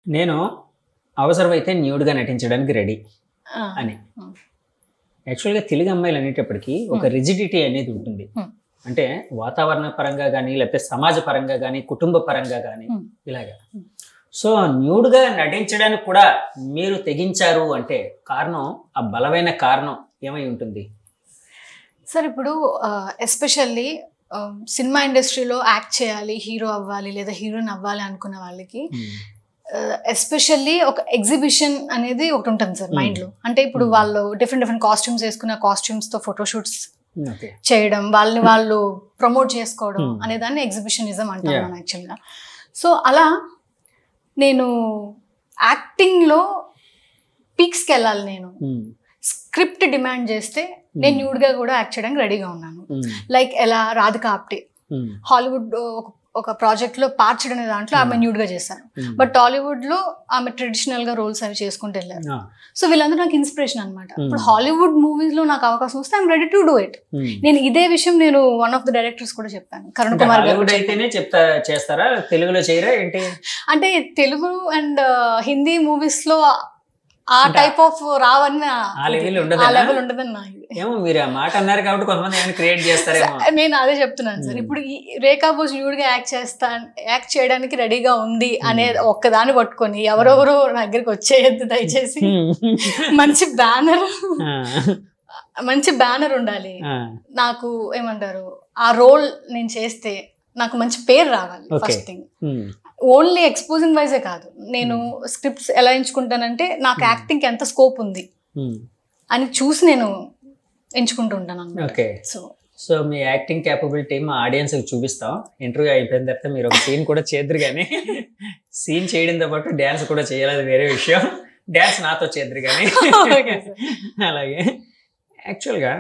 నేను అవసరమైతే న్యూడ్గా నటించడానికి రెడీ ఆ, అని Hmm. యాక్చువల్గా తెలుగు అమ్మాయిలు అనేటప్పటికి ఒక రిజిడిటీ అనేది ఉంటుంది Hmm. అంటే వాతావరణ పరంగా కానీ లేకపోతే సమాజ పరంగా కానీ కుటుంబ పరంగా కానీ Hmm. ఇలాగా Hmm. సో న్యూడ్గా నటించడానికి కూడా మీరు తెగించారు అంటే కారణం ఆ బలమైన కారణం ఏమై ఉంటుంది సార్ ఇప్పుడు ఎస్పెషల్లీ సినిమా ఇండస్ట్రీలో యాక్ట్ చేయాలి హీరో అవ్వాలి లేదా హీరోయిన్ అవ్వాలి అనుకున్న వాళ్ళకి ఎస్పెషల్లీ ఒక ఎగ్జిబిషన్ అనేది ఒకటి ఉంటుంది సార్ Hmm. మైండ్ లో అంటే ఇప్పుడు Hmm. వాళ్ళు డిఫరెంట్ డిఫరెంట్ కాస్ట్యూమ్స్ వేసుకున్న కాస్ట్యూమ్స్ తో ఫోటోషూట్స్ ఓకే చేయడం వాళ్ళని వాళ్ళు ప్రమోట్ చేసుకోవడం Hmm. అనే దాన్ని ఎగ్జిబిషనిజం అంటాం Yeah. మనం యాక్చువల్గా సో అలా నేను యాక్టింగ్లో పీక్స్కి వెళ్ళాలి నేను స్క్రిప్ట్ డిమాండ్ చేస్తే నేను న్యూడ్గా కూడా యాక్ట్ చేయడానికి రెడీగా ఉన్నాను లైక్ ఎలా రాధిక ఆప్టే హాలీవుడ్ ఒక ఒక ప్రాజెక్ట్లో పార్చడ్ అనే దాంట్లో ఆమె న్యూడ్గా చేశాను బట్ టాలీవుడ్లో ఆమె ట్రెడిషనల్గా రోల్స్ అవి చేసుకుంటూ వెళ్ళారు సో వీళ్ళందరూ నాకు ఇన్స్పిరేషన్ అనమాట Hmm. ఇప్పుడు హాలీవుడ్ మూవీస్లో నాకు అవకాశం వస్తే I'm ready to do it నేను ఇదే విషయం నేను వన్ ఆఫ్ ద డైరెక్టర్స్ కూడా చెప్పాను కరుణ్ కుమార్ గారు హాలీవుడ్ అయితేనే చెప్తా చేస్తారా తెలుగులో చేయరా ఏంటి అంటే తెలుగు అండ్ హిందీ మూవీస్ లో ఆ అంటే టైప్ ఆఫ్ రావని నా ఆ level ఇది. ఉండదనా? ఆ లెవెల్ ఉండదని నా ఇది. ఏమో మీరు ఆ మాట అన్నారు కాబట్టి కొంతమంది ఏమైనా క్రియేట్ చేస్తారేమో నేను అదే చెప్తున్నాను సార్ Hmm. ఇప్పుడు ఈ రేఖా బోస్ న్యూడ్ గా యాక్ట్ చేస్తా యాక్ట్ చేయడానికి రెడీగా ఉంది అనే ఒక్కదాన్ని పట్టుకొని ఎవరెవరు నా దగ్గరికి వచ్చేయద్దు దయచేసి మంచి బ్యానర్ ఆ, మంచి బ్యానర్ ఉండాలి ఆ, నాకు ఏమంటారు ఆ రోల్ నేను చేస్తే నాకు మంచి పేరు రావాలి Okay. First thing um, only exposing వైజే కాదు నేను స్క్రిప్ట్స్ ఎలా ఎంచుకుంటానంటే నాకు Hmm. యాక్టింగ్కి ఎంత స్కోప్ ఉంది ఉమ్, అని చూసి నేను ఎంచుకుంటూ ఉంటాను అన్నమాట ఓకే సో సో మీ యాక్టింగ్ క్యాపబిలిటీ మా ఆడియన్స్ చూపిస్తాం ఇంటర్వ్యూ అయిపోయిన తర్వాత మీరు ఒక సీన్ కూడా చేద్దరు కానీ సీన్ చేయడంతో పాటు డ్యాన్స్ కూడా చేయాలి అది వేరే విషయం డ్యాన్స్ నాతో చేద్దరు కానీ Okay, sir. అలాగే యాక్చువల్గా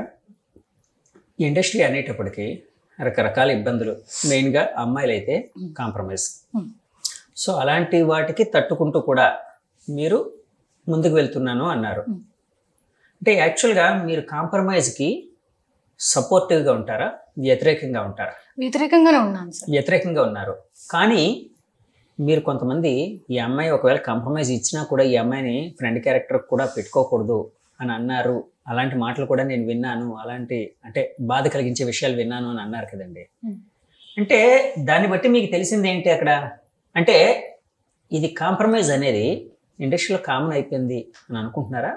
ఇండస్ట్రీ అనేటప్పటికి రకరకాల ఇబ్బందులు మెయిన్గా అమ్మాయిలు అయితే Hmm. Compromise Hmm. సో అలాంటి వాటికి తట్టుకుంటూ కూడా మీరు ముందుకు వెళ్తున్నాను అన్నారు Hmm. అంటే యాక్చువల్గా మీరు కాంప్రమైజ్కి సపోర్టివ్గా ఉంటారా వ్యతిరేకంగా ఉంటారా వ్యతిరేకంగానే ఉన్నాను సార్ వ్యతిరేకంగా ఉన్నారు కానీ మీరు కొంతమంది ఈ అమ్మాయి ఒకవేళ కాంప్రమైజ్ ఇచ్చినా కూడా ఈ అమ్మాయిని ఫ్రెండ్ క్యారెక్టర్ కూడా పెట్టుకోకూడదు అని అన్నారు అలాంటి మాటలు కూడా నేను విన్నాను అలాంటి అంటే బాధ కలిగించే విషయాలు విన్నాను అని అన్నారు కదండి Hmm. అంటే దాన్ని బట్టి మీకు తెలిసింది ఏంటి అక్కడ అంటే ఇది కాంప్రమైజ్ అనేది ఇండస్ట్రీలో కామన్ అయిపోయింది అని అనుకుంటున్నారా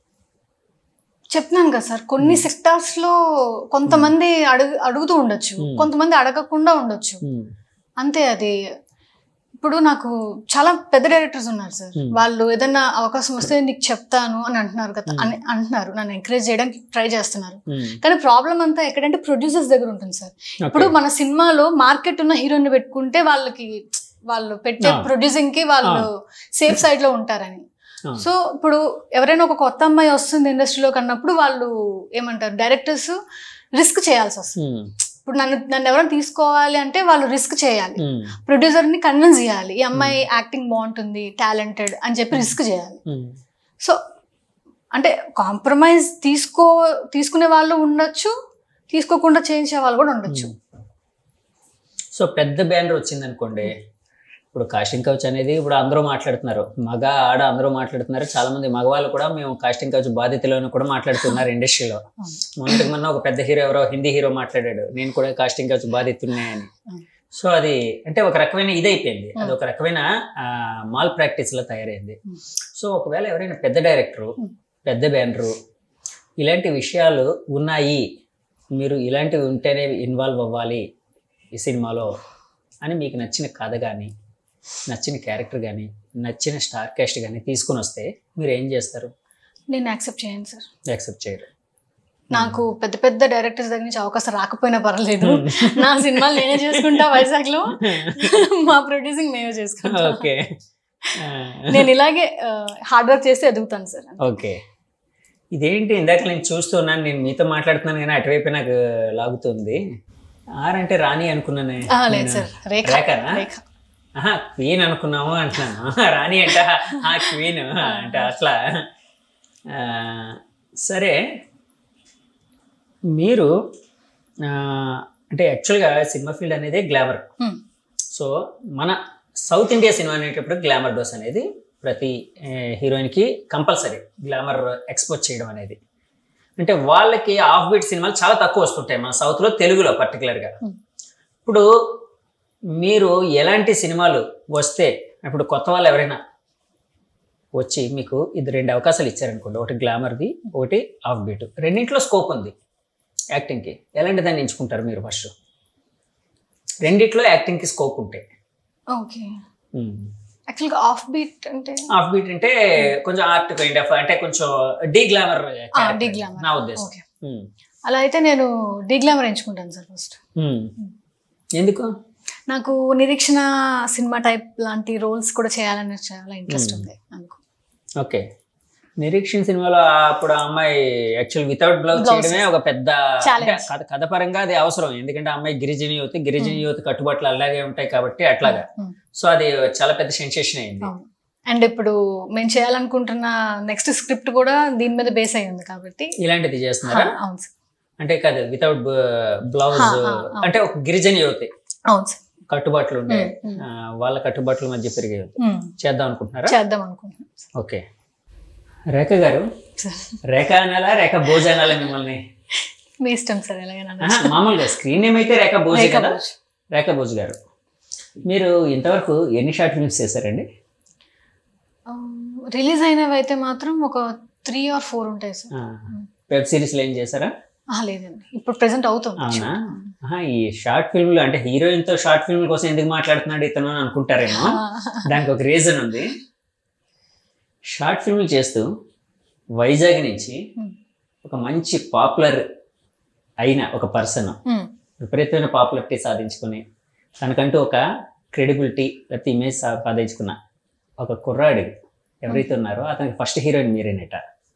చెప్తున్నాను కదా సార్ కొన్ని సెక్టార్స్ లో కొంతమంది అడుగు అడుగుతూ ఉండొచ్చు Hmm. కొంతమంది అడగకుండా ఉండొచ్చు Hmm. అంతే అది ఇప్పుడు నాకు చాలా పెద్ద డైరెక్టర్స్ ఉన్నారు సార్ Hmm. వాళ్ళు ఏదైనా అవకాశం వస్తే నీకు చెప్తాను అని అంటున్నారు కదా Hmm. అని అంటున్నారు నన్ను ఎంకరేజ్ చేయడానికి ట్రై చేస్తున్నారు Hmm. కానీ ప్రాబ్లం అంతా ఎక్కడంటే ప్రొడ్యూసర్స్ దగ్గర ఉంటుంది సార్ ఇప్పుడు Okay. మన సినిమాలో మార్కెట్ ఉన్న హీరోని పెట్టుకుంటే వాళ్ళకి వాళ్ళు పెట్టే Ah. ప్రొడ్యూసింగ్ కి వాళ్ళు సేఫ్ సైడ్ లో ఉంటారని Ah. సో ఇప్పుడు ఎవరైనా ఒక కొత్త అమ్మాయి వస్తుంది ఇండస్ట్రీలోకి అన్నప్పుడు వాళ్ళు ఏమంటారు డైరెక్టర్స్ రిస్క్ చేయాల్సి వస్తుంది Hmm. ఇప్పుడు నన్ను నన్ను ఎవరైనా తీసుకోవాలి అంటే వాళ్ళు రిస్క్ చేయాలి Hmm. ప్రొడ్యూసర్ ని కన్విన్స్ చేయాలి ఈ అమ్మాయి యాక్టింగ్ బాగుంటుంది టాలెంటెడ్ అని చెప్పి రిస్క్ చేయాలి Hmm. సో అంటే కాంప్రమైజ్ తీసుకో తీసుకునే వాళ్ళు ఉండొచ్చు తీసుకోకుండా చేయించే వాళ్ళు కూడా ఉండొచ్చు సో పెద్ద బ్యానర్ వచ్చింది అనుకోండి ఇప్పుడు కాస్టింగ్ కౌచ్ అనేది ఇప్పుడు అందరూ మాట్లాడుతున్నారు మగ ఆడ అందరూ మాట్లాడుతున్నారు చాలా మంది మగవాళ్ళు కూడా మేము కాస్టింగ్ కౌచ్ బాధితులను కూడా మాట్లాడుతున్నారు ఇండస్ట్రీలో అవును. మొన్నటికి మొన్న ఒక పెద్ద హీరో ఎవరో హిందీ హీరో మాట్లాడాడు నేను కూడా కాస్టింగ్ కౌచ్ బాధితున్నే అని అవును. సో అది అంటే ఒక రకమైన ఇది అయిపోయింది అది ఒక రకమైన మాల్ ప్రాక్టీస్ లో తయారైంది Hmm. సో ఒకవేళ ఎవరైనా పెద్ద డైరెక్టరు Hmm. పెద్ద బ్యానరు ఇలాంటి విషయాలు ఉన్నాయి మీరు ఇలాంటివి ఉంటేనే ఇన్వాల్వ్ అవ్వాలి ఈ సినిమాలో అని మీకు నచ్చిన కథ కానీ నచ్చిన క్యారెక్టర్ కానీ నచ్చిన స్టార్ కాస్ట్ కానీ తీసుకుని వస్తే మీరు ఏం చేస్తారు నేను యాక్సెప్ట్ చేయను సార్ యాక్సెప్ట్ చేయరు నాకు పెద్ద పెద్ద డైరెక్టర్స్ దగ్గర నుంచి అవకాశం రాకపోయినా పర్లేదు నా సినిమాలు నేనే చేసుకుంటా వైజాగ్ లో మా ప్రొడ్యూసింగ్ మేమే చేసుకుంటా ఓకే నేను ఇలాగే హార్డ్ వర్క్ చేస్తే ఎదుగుతాను సార్ ఓకే ఇదేంటి ఇందాక నేను చూస్తున్నాను నేను మీతో మాట్లాడుతున్నాను కానీ అటువైపు నాకు లాగుతుంది ఆర్ అంటే రాణి అనుకున్నానే ఆ, లేదు సార్ రేఖ రేఖనా? రేఖ ఆహా క్వీన్ అనుకున్నాము అంటున్నాను రాణి అంట ఆ క్వీన్ అంటే అట్లా ఆ, సరే మీరు ఆ, అంటే యాక్చువల్గా సినిమా ఫీల్డ్ అనేది గ్లామర్ Hmm. సో మన సౌత్ ఇండియా సినిమా అనేటప్పుడు గ్లామర్ డోస్ అనేది ప్రతి హీరోయిన్కి కంపల్సరీ గ్లామర్ ఎక్స్పోజ్ చేయడం అనేది అంటే వాళ్ళకి ఆఫ్ బీట్ సినిమాలు చాలా తక్కువ వస్తుంటాయి మన సౌత్లో తెలుగులో పర్టికులర్గా Hmm. ఇప్పుడు మీరు ఎలాంటి సినిమాలు వస్తే ఇప్పుడు కొత్త వాళ్ళు ఎవరైనా వచ్చి మీకు ఇది రెండు అవకాశాలు ఇచ్చారనుకోండి ఒకటి గ్లామర్ది ఒకటి ఆఫ్ బీట్ రెండింటిలో స్కోప్ ఉంది యాక్టింగ్కి ఎలాంటి దాన్ని ఎంచుకుంటారు మీరు ఫస్ట్ రెండిట్లో యాక్టింగ్కి స్కోప్ ఉంటాయి ఓకే యాక్చువల్గా ఆఫ్ బీట్ అంటే ఆఫ్ బీట్ అంటే కొంచెం ఆర్ట్ కైండ్ ఆఫ్ అంటే కొంచెం డీ గ్లామర్ డి గ్లామర్ నా ఉద్దేశం ఓకే ఉమ్. అలా అయితే నేను డి గ్లామర్ ఎంచుకుంటాను సార్ ఫస్ట్ ఉమ్. ఎందుకు నాకు నిరీక్షణ సినిమా టైప్ లాంటి రోల్స్ కూడా చేయాలని చాలా ఇంట్రెస్ట్ ఉంది నాకు ఓకే నిరీక్షణ సినిమాలో అప్పుడు ఆ అమ్మాయి యాక్చువల్ వితౌట్ బ్లౌజ్ Blouse. చేయడమే ఒక పెద్ద Challenge. అంటే కథ కథ పరంగా అది అవసరం ఎందుకంటే ఆ అమ్మాయి గిరిజన యువతి గిరిజన యువతి కట్టుబాట్లు అలాగే ఉంటాయి కాబట్టి అట్లాగా ఉమ్. సో అది చాలా పెద్ద సెన్సేషన్ అయింది అవును అండ్ ఇప్పుడు మేము చేయాలనుకుంటున్న నెక్స్ట్ స్క్రిప్ట్ కూడా దీని మీద బేస్ అయి ఉంది కాబట్టి ఇలాంటిది చేస్తున్నారా ఆ, అవును సార్ అంటే కాదు వితౌట్ బ్లౌజ్ హా, హా, హా. అంటే ఒక గిరిజన యువతి అవును సార్ కట్టుబాట్లు ఉంటాయి ఉమ్, ఉమ్. ఆ, వాళ్ళ కట్టుబాట్ల మధ్య పెరిగే యువతి. ఉమ్. చేద్దాం అనుకుంటున్నారా చేద్దాం అనుకుంటున్నాను ఓకే రేఖ గారు సార్ రేఖ అనాలా రేఖ భోజ అనాలా మిమ్మల్ని మీ ఇష్టం సార్ ఎలాగైనా ఆహా, మామూలుగా స్క్రీన్ నేమ్ అయితే రేఖ భోజే రేఖా కదా భోజ్. రేఖ భోజ్ గారు మీరు ఇంతవరకు ఎన్ని షార్ట్ ఫిల్మ్స్ చేశారండి రిలీజ్ అయినవి అయితే మాత్రం ఒక త్రీ ఆర్ ఫోర్ ఉంటాయి సార్ వెబ్ సిరీస్లో ఏం చేశారా ఆ, లేదండి ఇప్పుడు ప్రెసెంట్ అవుతుంది అవునా ఆహా, ఈ షార్ట్ ఫిల్మ్లు అంటే హీరోయిన్ తో షార్ట్ ఫిల్మ్ కోసం ఎందుకు మాట్లాడుతున్నాడు ఇతను అని అనుకుంటారేమో దానికి ఒక రీజన్ ఉంది షార్ట్ ఫిల్మ్లు చేస్తూ వైజాగ్ నుంచి Hmm. ఒక మంచి పాపులర్ అయిన ఒక పర్సన్ ఉమ్, విపరీతమైన పాపులారిటీ సాధించుకుని తనకంటూ ఒక క్రెడిబిలిటీ లేకపోతే ఇమేజ్ సాధించుకున్న ఒక కుర్రాడు ఎవరైతే ఉన్నారో అతనికి ఫస్ట్ హీరోయిన్ మీరేనట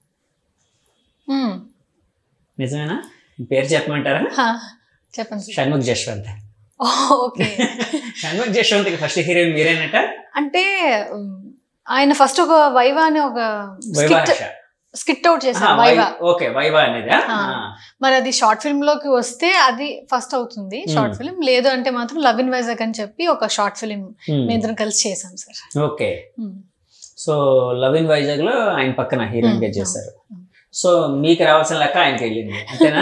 ఉమ్. నిజమేనా మీ పేరు చెప్పమంటారా హా, చెప్పండి సార్ షణ్ముఖ్ జశ్వంత్ ఓకే షణ్ముఖ్ జశ్వంత్కి ఫస్ట్ హీరోయిన్ మీరేనట అంటే ఉమ్, ఆయన ఫస్ట్ ఒక వైవా అని ఒక స్కిట్ వైవాహ స్కిట్ అవుట్ చేశారు వైవా ఓకే వైవా అనేది ఆ. మరి అది షార్ట్ ఫిల్మ్ లోకి వస్తే అది ఫస్ట్ అవుతుంది షార్ట్ Hmm. ఫిల్మ్ లేదు అంటే మాత్రం లవ్ ఇన్ వైజాగ్ అని చెప్పి ఒక షార్ట్ ఫిల్మ్ మేము ఇద్దరం కలిసి చేసాం sir okay so love in Vizag లో ఆయన పక్కన హీరోయిన్ గా Hmm. చేశారు Hmm. సో మీకు రావాల్సిన లెక్క ఆయనకి వెళ్ళింది అంతేనా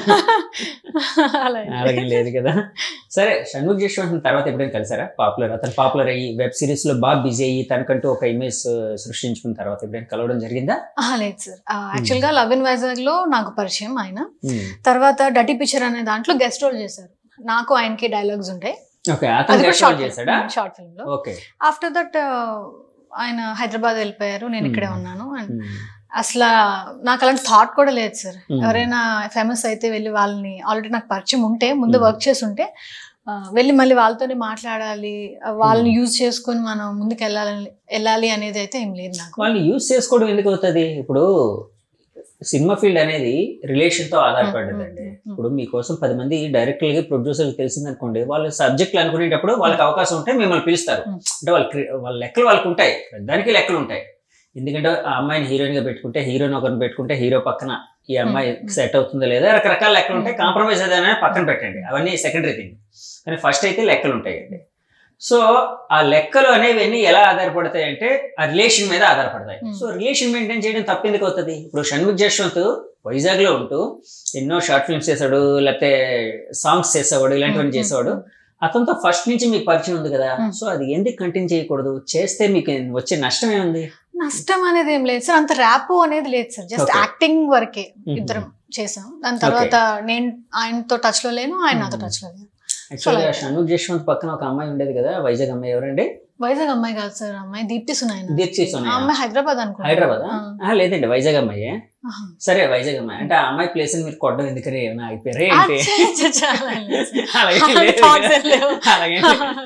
అలా అలాగేం లేదు కదా సరే షణ్ముఖ్ జశ్వంత్ తర్వాత ఎప్పుడైనా కలిసారా పాపులర్ అతను పాపులర్ అయ్యి వెబ్ సిరీస్ లో బాగా బిజీ అయ్యి తనకంటూ ఒక ఇమేజ్ సృష్టించుకున్న తర్వాత ఎప్పుడైనా కలవడం జరిగిందా ఆ, లేదు సార్ యాక్చువల్ గా లవ్ ఇన్ వైజాగ్ లో నాకు పరిచయం ఆయన Hmm. తర్వాత డటీ పిక్చర్ అనే దాంట్లో గెస్ట్ రోల్ చేశారు నాకు ఆయనకి డైలాగ్స్ ఉంటాయి ఓకే అది అతను కూడా guest role షార్ట్ చేశాడా షార్ట్ ఫిల్మ్ లో ఓకే ఆఫ్టర్ దట్ ఆయన హైదరాబాద్ వెళ్ళిపోయారు నేను ఇక్కడే Hmm. ఉన్నాను అండ్ Hmm. అసలు నాకు అలాంటి థాట్ కూడా లేదు సార్ Hmm. ఎవరైనా ఫేమస్ అయితే వెళ్ళి వాళ్ళని ఆల్రెడీ నాకు పరిచయం ఉంటే ముందు Hmm. వర్క్ చేసి ఉంటే ఆ, వెళ్ళి మళ్ళీ వాళ్ళతోనే మాట్లాడాలి ఆ, వాళ్ళని యూజ్ చేసుకొని మనం ముందుకు వెళ్ళాలి వెళ్ళాలి అనేది అయితే ఏం లేదు నాకు వాళ్ళని యూజ్ చేసుకోవడం ఎందుకు అవుతుంది ఇప్పుడు సినిమా ఫీల్డ్ అనేది రిలేషన్ తో ఆధారపడ్డదండి Mm, mm, mm. ఇప్పుడు మీకోసం పది మంది డైరెక్టర్ గా ప్రొడ్యూసర్ తెలిసిందనుకోండి వాళ్ళ సబ్జెక్టులు అనుకునేటప్పుడు వాళ్ళకి అవకాశం ఉంటే మిమ్మల్ని పిలుస్తారు Mm. అంటే వాళ్ళ క్రి- వాళ్ళ లెక్కలు వాళ్ళకి ఉంటాయి దానికి లెక్కలు ఉంటాయి ఎందుకంటే ఆ అమ్మాయిని హీరోయిన్ గా పెట్టుకుంటే హీరోయిన్ ఒకరిని పెట్టుకుంటే హీరో పక్కన ఈ అమ్మాయి Mm. సెట్ అవుతుందో లేదా రకరకాల లెక్కలు ఉంటాయి Mm. కాంప్రమైజ్ ఏదైనా పక్కన పెట్టండి అవన్నీ సెకండరీ థింగ్ కానీ ఫస్ట్ అయితే లెక్కలు ఉంటాయండి సో ఆ లెక్కలు అనేవి ఎలా ఆధారపడతాయి అంటే ఆ రిలేషన్ మీద ఆధారపడతాయి Hmm. సో రిలేషన్ మెయింటైన్ చేయడం తప్పెందుకు అవుతుంది ఇప్పుడు షణ్ముఖ్ జశ్వంత్ వైజాగ్ లో ఉంటూ ఎన్నో షార్ట్ ఫిల్మ్స్ చేశాడు లేకపోతే సాంగ్స్ చేసేవాడు ఇలాంటివన్నీ చేసేవాడు అతనితో ఫస్ట్ నుంచి మీకు పరిచయం ఉంది కదా Hmm. సో అది ఎందుకు కంటిన్యూ చేయకూడదు చేస్తే మీకు వచ్చే నష్టం ఏముంది నష్టం అనేది ఏం లేదు సార్ అంత ర్యాప్ అనేది లేదు సార్ జస్ట్ Okay. యాక్టింగ్ వరకే Mhm. ఇద్దరం చేసాం దాని తర్వాత నేను ఆయనతో టచ్ లో లేను ఆయన నాతో Mhm. టచ్ లో లేను యాక్చువల్గా like- షణ్ముఖ్ జశ్వంత్ పక్కన ఒక అమ్మాయి ఉండేది కదా వైజాగ్ అమ్మాయి ఎవరండి వైజాగ్ అమ్మాయి కాదు సార్ అమ్మాయి దీప్తి సునాయన దీప్తి ఆ సునాయన. అమ్మాయి హైదరాబాద్ అనుకుంటా హైదరాబాద్ ఆ. లేదండి వైజాగ్ అమ్మాయి ఆహా. సరే వైజాగ్ అమ్మాయి అంటే ఆ అమ్మాయి ప్లేస్ మీరు కొట్టడం ఎందుకని ఏమైనా అయిపోయారా ఆ, ఏంటి చే- చే- చాలా లేదు సార్. అలాగే అలాంటి లేదు thoughts కదా? ఏం లేవు. అలాగే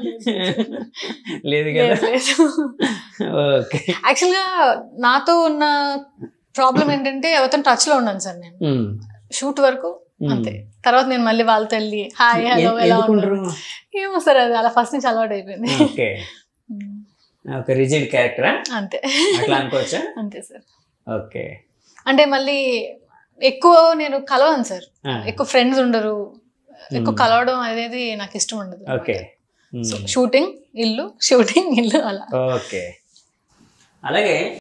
లేదు కదా లేదు, లేదు. ఓకే యాక్చువల్ గా నాతో ఉన్న ప్రాబ్లం ఏంటంటే ఎవరితో టచ్ లో ఉన్నాను సార్ నేను ఉమ్. షూట్ వరకు ఉమ్. అంతే తర్వాత నేను మళ్ళీ వాళ్ళతో వెళ్ళి హాయ్ హలో ఎన్- ఎలా ఎందుకుంటారు ఉన్నారు ఏమో సార్ అది అలా ఫస్ట్ నుంచి అలవాటు అయిపోయింది ఓకే ఒక రిజిడ్ క్యారెక్టరా అంతే అట్లా అనుకోవచ్చా అంతే సార్ ఓకే అంటే మళ్ళీ ఎక్కువ నేను కలవను సార్ ఆ, ఎక్కువ ఫ్రెండ్స్ ఉండరు ఎక్కువ Hmm. కలవడం అనేది నాకు ఇష్టం ఉండదు ఓకే సో షూటింగ్ ఇల్లు షూటింగ్ ఇల్లు అలా ఓకే అలాగే